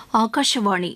ஆகாஷவாணி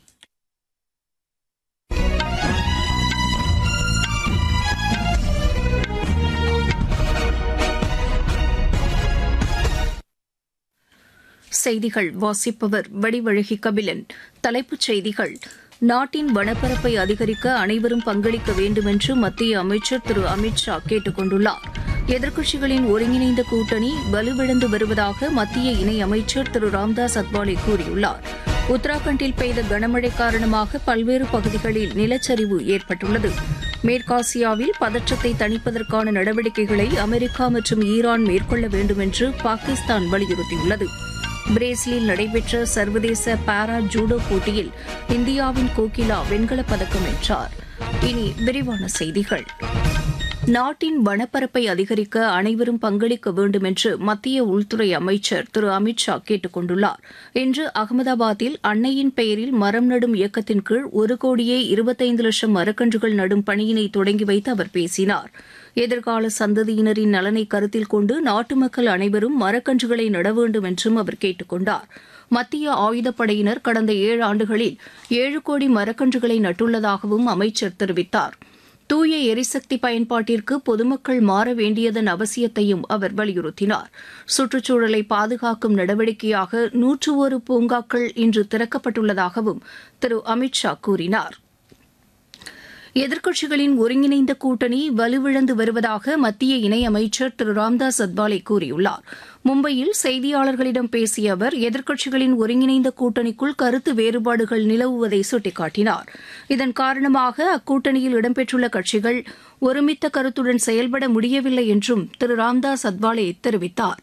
செய்திகள் வாசிப்பவர் வடிவழகி கபிலன் தலைப்புச் செய்திகள் நாட்டின் வனப்பரப்பை அதிகரிக்க அனைவரும் பங்களிக்க வேண்டுமென்று மத்திய அமைச்சர் திரு அமித் ஷா கேட்டுக் கொண்டுள்ளார் எதிர்க்கட்சிகளின் ஒருங்கிணைந்த கூட்டணி வலுவிழந்து வருவதாக மத்திய இணையமைச்சர் திரு ராம்தாஸ் அத்வாலே கூறியுள்ளார் உத்தராகண்டில் பெய்த கனமழை காரணமாக பல்வேறு பகுதிகளில் நிலச்சரிவு ஏற்பட்டுள்ளது மேற்காசியாவில் பதற்றத்தை தணிப்பதற்கான நடவடிக்கைகளை அமெரிக்கா மற்றும் ஈரான் மேற்கொள்ள வேண்டும் என்று பாகிஸ்தான் வலியுறுத்தியுள்ளது பிரேசிலில் நடைபெற்ற சர்வதேச பாரா ஜூடோ போட்டியில் இந்தியாவின் கோகிலா வெண்கலப் பதக்கம் வென்றார் இனி விரிவான செய்திகள் நாட்டின் வனப்பரப்பை அதிகரிக்க அனைவரும் பங்களிக்க வேண்டும் என்று மத்திய உள்துறை அமைச்சர் திரு அமித் ஷா கேட்டுக் கொண்டுள்ளார் இன்று அகமதாபாத்தில் அன்னையின் பெயரில் மரம் நடும் இயக்கத்தின் கீழ் ஒரு கோடியே இருபத்தைந்து லட்சம் மரக்கன்றுகள் நடும் பணியினை தொடங்கி வைத்து அவர் பேசினார் எதிர்கால சந்ததியினரின் நலனை கருத்தில் கொண்டு நாட்டு மக்கள் அனைவரும் மரக்கன்றுகளை நட வேண்டும் என்றும் அவர் கேட்டுக் கொண்டார் மத்திய ஆயுதப்படையினர் கடந்த ஏழு ஆண்டுகளில் ஏழு கோடி மரக்கன்றுகளை நட்டுள்ளதாகவும் அமைச்சர் தெரிவித்தார் தூய எரிசக்தி பயன்பாட்டிற்கு பொதுமக்கள் மாற வேண்டியதன் அவசியத்தையும் அவர் வலியுறுத்தினார் சுற்றுச்சூழலை பாதுகாக்கும் நடவடிக்கையாக நூற்று ஒரு பூங்காக்கள் இன்று திறக்கப்பட்டுள்ளதாகவும் திரு அமித் ஷா கூறினார் எதிர்க்கட்சிகளின் ஒருங்கிணைந்த கூட்டணி வலுவிழந்து வருவதாக மத்திய இணையமைச்சர் திரு ராம்தாஸ் அத்வாலே கூறியுள்ளார் மும்பையில் செய்தியாளர்களிடம் பேசிய அவர் எதிர்க்கட்சிகளின் ஒருங்கிணைந்த கூட்டணிக்குள் கருத்து வேறுபாடுகள் நிலவுவதை சுட்டிக்காட்டினார் இதன் காரணமாக அக்கூட்டணியில் இடம்பெற்றுள்ள கட்சிகள் ஒருமித்த கருத்துடன் செயல்பட முடியவில்லை என்றும் திரு ராம்தாஸ் அத்வாலே தெரிவித்தார்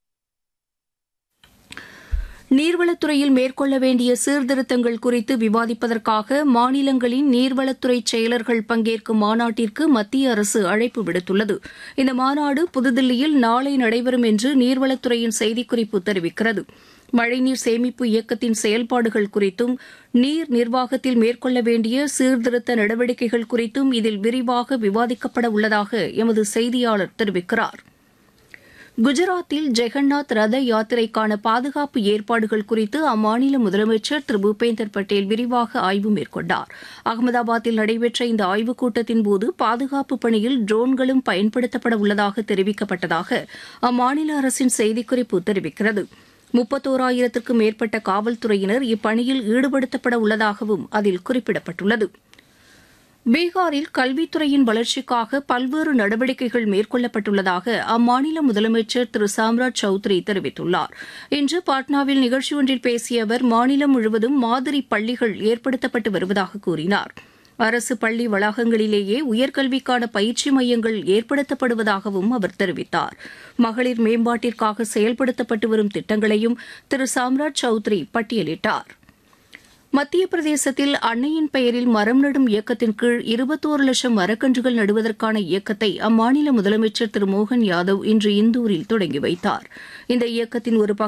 நீர்வளத்துறையில் மேற்கொள்ள வேண்டிய சீர்திருத்தங்கள் குறித்து விவாதிப்பதற்காக மாநிலங்களின் நீர்வளத்துறை செயலர்கள் பங்கேற்கும் மாநாட்டிற்கு மத்திய அரசு அழைப்பு விடுத்துள்ளது இந்த மாநாடு புதுதில்லியில் நாளை நடைபெறும் என்று நீர்வளத்துறையின் செய்திக்குறிப்பு தெரிவிக்கிறது மழைநீர் சேமிப்பு இயக்கத்தின் செயல்பாடுகள் குறித்தும் நீர் நிர்வாகத்தில் மேற்கொள்ள வேண்டிய சீர்திருத்த நடவடிக்கைகள் குறித்தும் இதில் விரிவாக விவாதிக்கப்பட உள்ளதாக எமது செய்தியாளர் தெரிவிக்கிறார் குஜராத்தில் ஜெகநாத் ரத யாத்திரைக்கான பாதுகாப்பு ஏற்பாடுகள் குறித்து அம்மாநில முதலமைச்சர் திரு பூபேந்தர் பட்டேல் விரிவாக ஆய்வு மேற்கொண்டார் அகமதாபாத்தில் நடைபெற்ற இந்த ஆய்வுக் கூட்டத்தின் போது பாதுகாப்பு பணியில் ட்ரோன்களும் பயன்படுத்தப்பட உள்ளதாக தெரிவிக்கப்பட்டதாக அம்மாநில அரசின் செய்திக்குறிப்பு தெரிவிக்கிறது முப்பத்தோராயிரத்திற்கும் மேற்பட்ட காவல்துறையினர் இப்பணியில் ஈடுபடுத்தப்பட உள்ளதாகவும் அதில் குறிப்பிடப்பட்டுள்ளது பீகாரில் கல்வித்துறையின் வளர்ச்சிக்காக பல்வேறு நடவடிக்கைகள் மேற்கொள்ளப்பட்டுள்ளதாக அம்மாநில முதலமைச்சர் திரு சாம்ராஜ் சௌத்ரி தெரிவித்துள்ளார் இன்று பாட்னாவில் நிகழ்ச்சி ஒன்றில் பேசிய அவர் மாநிலம் முழுவதும் மாதிரி பள்ளிகள் ஏற்படுத்தப்பட்டு வருவதாக கூறினார் அரசு பள்ளி வளாகங்களிலேயே உயர்கல்விக்கான பயிற்சி மையங்கள் ஏற்படுத்தப்படுவதாகவும் அவர் தெரிவித்தார் மகளிர் மேம்பாட்டிற்காக செயல்படுத்தப்பட்டு வரும் திட்டங்களையும் திரு சாம்ராஜ் சௌத்ரி பட்டியலிட்டார் மத்திய பிரதேசத்தில் அன்னையின் பெயரில் மரம் நடும் இயக்கத்தின் கீழ் இருபத்தோரு லட்சம் மரக்கன்றுகள் நடுவதற்கான இயக்கத்தை அம்மாநில முதலமைச்சர் திரு மோகன் யாதவ் இன்று இந்தூரில் தொடங்கி வைத்தார் இந்த இயக்கத்தின் ஒரு